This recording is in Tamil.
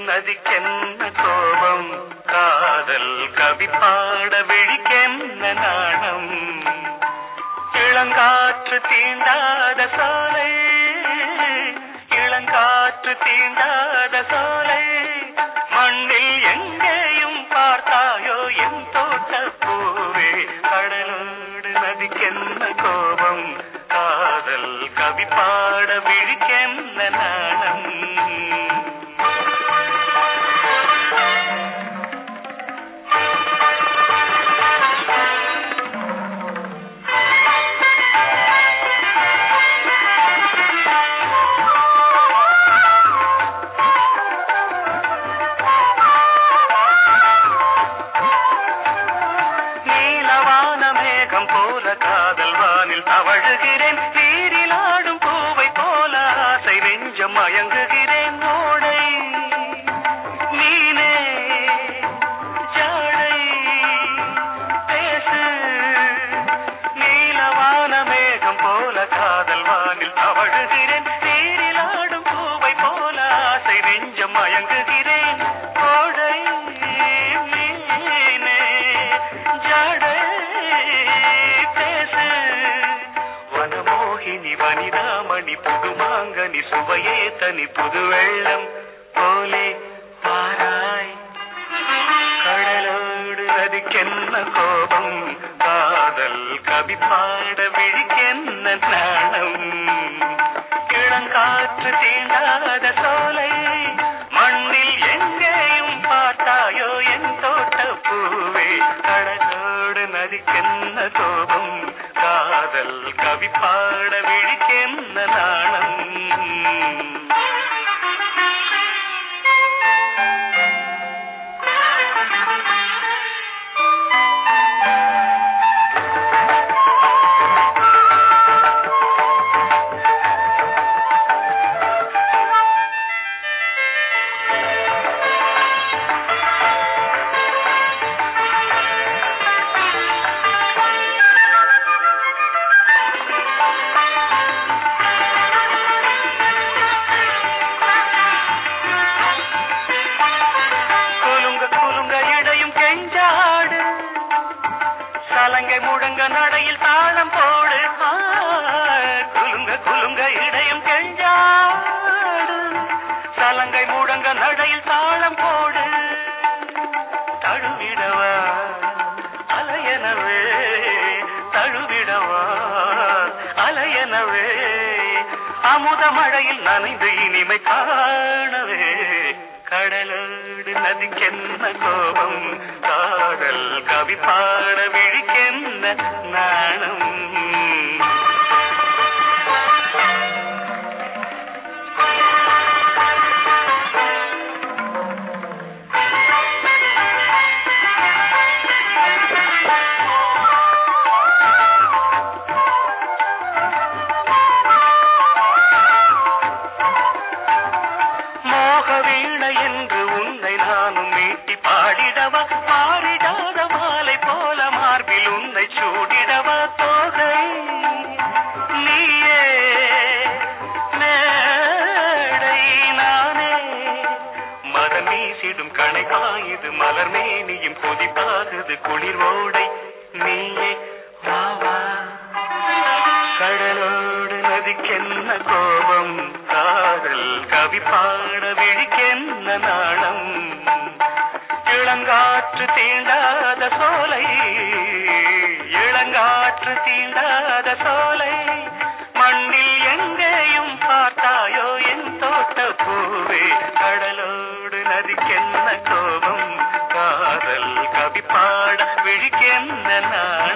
நதிக்கென்ன கோபம் காதல் கவி பாட விழிக்கென்ன நாணம் இளங்காற்று தீண்டாத சோலை இளங்காற்று தீண்டாத சோலை மண்ணில் எங்கேயும் பார்த்தாயோ என் தோட்ட பூவே கடலோடு நதிக்கென்ன கோபம் காதல் கவி பாட விழிக்கென்ன நாணம் நீலவான மேகம் போல காதல் வானில் தவழுகிறேன் நீரில் ஆடும் பூவை போல ஆசை நெஞ்சம் மயங்குகிறேன் ஓடை நீனே ஜாடை பேசு நீலவான மேகம் போல காதல் வானில் தவழுகிறேன் நீரில் ஆடும் பூவை போல ஆசை நெஞ்சம் மயங்குகிறேன் ஓடை நீனே ஜாடை பேசு வனமோகினி வனிதாமணி புதுமாங்கனி சுவையே தனி புது வெள்ளம் போலே பாராய் கடலோடு நதிக்கென்ன கோபம் காதல் கவி பாட விழிக்கென்ன நாணம் இளங்காற்று தீண்டாத சோலை மண்ணில் எங்கேயும் பார்த்தாயோ என் தோட்ட பூவே கடலோடு நதிக்கென்ன கோபம் காதல் கவி பாட விழிக்கென்ன நாணம் குலுங்க குலுங்க இடையும் கெஞ்சாடு சலங்கை முழங்க நடையில் தாளம் போடு ஆ, குலுங்க குலுங்க இடையும் கெஞ்சாடு சலங்கை முழங்க நடையில் தாளம் போடு தழுவிடவா அலையனவே தழுவிடவா அலையனவே அமுத மழையில் நனைந்து இனிமை காணவே கடலோடு நதிக்கென்ன கோபம் காதல் கவி பாட விழிக்கென்ன நாணம் மோக வீணை என்று உன்னை நானும் மீட்டி பாடிடவா பாடிடாத மாலை போல மார்பில் உன்னை சூடிடவா தோகை நீயே மேடை நானே மதம் வீசிடும் கணை பாயுது மலர் மேனியும் கொதிப்பாகுது குளிர் ஓடை நீயே வா வா கடலோடு நதிக்கென்ன கோபம் காதல் கவி பாட விழிக்கென்ன நாணம் இளங்காற்று தீண்டாத சோலை இளங்காற்று தீண்டாத சோலை மண்ணில் எங்கேயும் பார்த்தாயோ என் தோட்ட பூவே கடலோடு நதிக்கென்ன கோபம் காதல் கவி பாட விழிக்கென்ன நாணம்